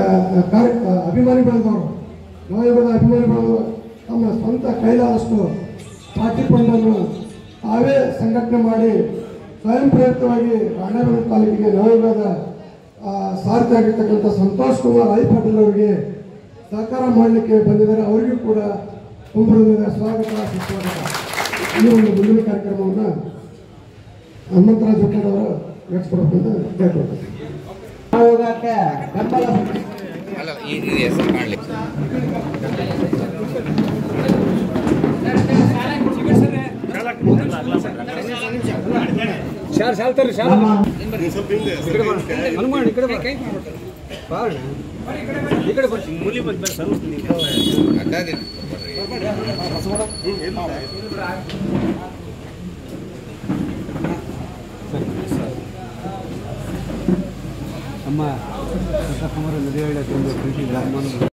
ಕಾರ್ಯ ಅಭಿಮಾನಿ ಬೆಳೆದವರು ನವಯುಗದ ಅಭಿಮಾನಿ ಬೆಳೆದವರು ತಮ್ಮ ಸ್ವಂತ ಕೈಲಾದಷ್ಟು ಪಾರ್ಟಿ ಫಂಡನ್ನು ತಾವೇ ಸಂಘಟನೆ ಮಾಡಿ ಸ್ವಯಂ ಪ್ರೇರಿತವಾಗಿ ರಾಣೆಬೆನ್ನೂರು ತಾಲೂಕಿಗೆ ನವಯುಗದ ಆ, ಸಾರಥಿ ಆಗಿರ್ತಕ್ಕಂಥ ಸಂತೋಷ್ ಕುಮಾರ್ ಐ ಪಾಟೀಲ್ ಅವರಿಗೆ ಸಹಕಾರ ಮಾಡಲಿಕ್ಕೆ ಬಂದಿದ್ದಾರೆ ಅವರಿಗೂ ಕೂಡ ತುಂಬುವುದರಿಂದ ಸ್ವಾಗತ ಸುಸ್ವಾಗತ ಈ ಒಂದು ಮುಂದಿನ ಕಾರ್ಯಕ್ರಮವನ್ನು ಹನುಮಂತರಾಜ್ ಹುಟ್ಟದವರು ನಡೆಸ್ಕೊಡ್ಬೇಕು ಅಂತ ಕೇಳ್ಕೊಳ್ತೀನಿ ಆಯೋಗಕ್ಕೆ ಬೆಂಬಲ ಅಲ್ಲ ಈ ಈ ಹೆಸರು ಕಾಣಲಿಕ್ಕೆ ಅದಾದಿಲ್ಲ ನಮ್ಮ ಕುಮಾರ ನದಿಯಾಳ ಪ್ರೀತಿ